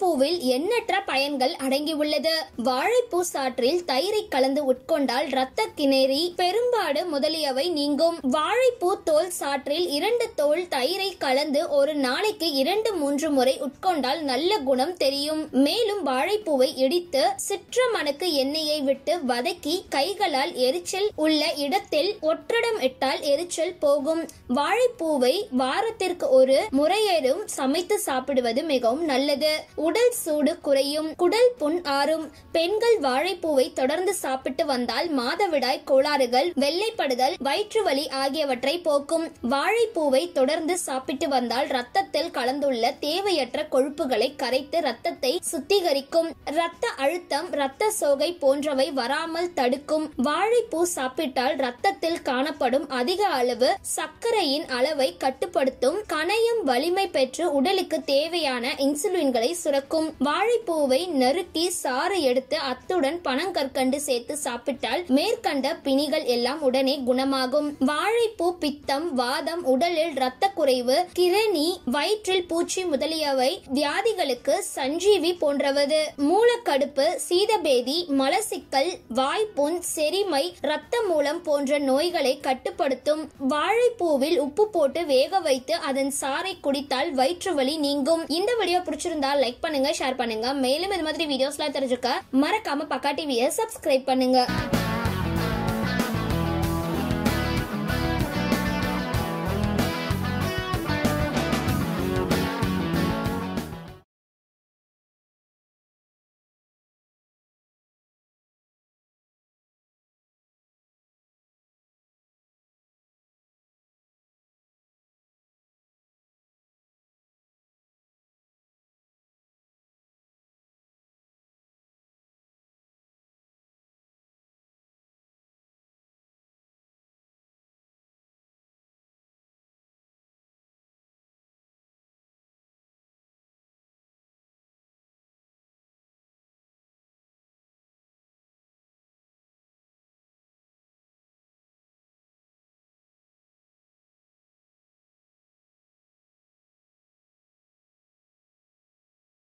வாழைப்பூவில் எண்ணற்ற பயன்கள் அடங்கியுள்ளது வாழைப்பூ சாற்றில் தயிரை கலந்து உட்கொண்டால் இரத்த கிணறி பெரும்பாடு முதலியவை நீங்கும் வாழைப்பூ தோல் சாற்றில் இரண்டு தோல் தயிரை கலந்து ஒரு நாளைக்கு இரண்டு மூன்று முறை உட்கொண்டால் நல்ல குணம் தெரியும் மேலும் வாழைப்பூவை இடித்து சிற்றமணுக்கு எண்ணெயை விட்டு வதக்கி கைகளால் எரிச்சல் உள்ள இடத்தில் ஒற்றடம் இட்டால் எரிச்சல் போகும் வாழைப்பூவை வாரத்திற்கு ஒரு முறையேறும் சமைத்து சாப்பிடுவது மிகவும் நல்லது உடல் சூடு குறையும் குடல் புண் ஆறும் பெண்கள் வாழைப்பூவை தொடர்ந்து சாப்பிட்டு வந்தால் மாதவிடாய் கோளாறுகள் வெள்ளைப்படுதல் வயிற்று வலி ஆகியவற்றை போக்கும் வாழைப்பூவை தொடர்ந்து சாப்பிட்டு வந்தால் ரத்தத்தில் கலந்துள்ள தேவையற்ற கொழுப்புகளை கரைத்து ரத்தத்தை சுத்திகரிக்கும் ரத்த அழுத்தம் ரத்த சோகை போன்றவை வராமல் தடுக்கும் வாழைப்பூ சாப்பிட்டால் ரத்தத்தில் காணப்படும் அதிக அளவு சர்க்கரையின் அளவை கட்டுப்படுத்தும் கணையம் வலிமை பெற்று உடலுக்கு தேவையான இன்சுலின்களை சுரக்கும் வாழைப்பூவை நறுக்கி சாறு எடுத்து அத்துடன் பனங்கற்கண்டு சேர்த்து சாப்பிட்டால் மேற்கண்ட பிணிகள் எல்லாம் உடனே குணமாகும் வாழைப்பூ பித்தம் வாதம் உடலில் இரத்த குறைவு கிரணி வயிற்றில் பூச்சி முதலியவை வியாதிகளுக்கு சஞ்சீவி போன்றவது மூலக்கடுப்பு சீதபேதி மலசிக்கல் வாய்ப்புண் செரிமை இரத்த மூலம் போன்ற நோய்களை கட்டுப்படுத்தும் வாழைப்பூவில் உப்பு போட்டு வேக வைத்து அதன் சாறை குடித்தால் வயிற்று வலி நீங்கும் இந்த வீடியோ பிடிச்சிருந்தா லைக் பண்ணுங்க ஷேர் பண்ணுங்க மேலும் இது மாதிரி வீடியோஸ்லாம் தெரிஞ்சுக்க மறக்காம பக்கா டிவியை சப்ஸ்கிரைப் பண்ணுங்க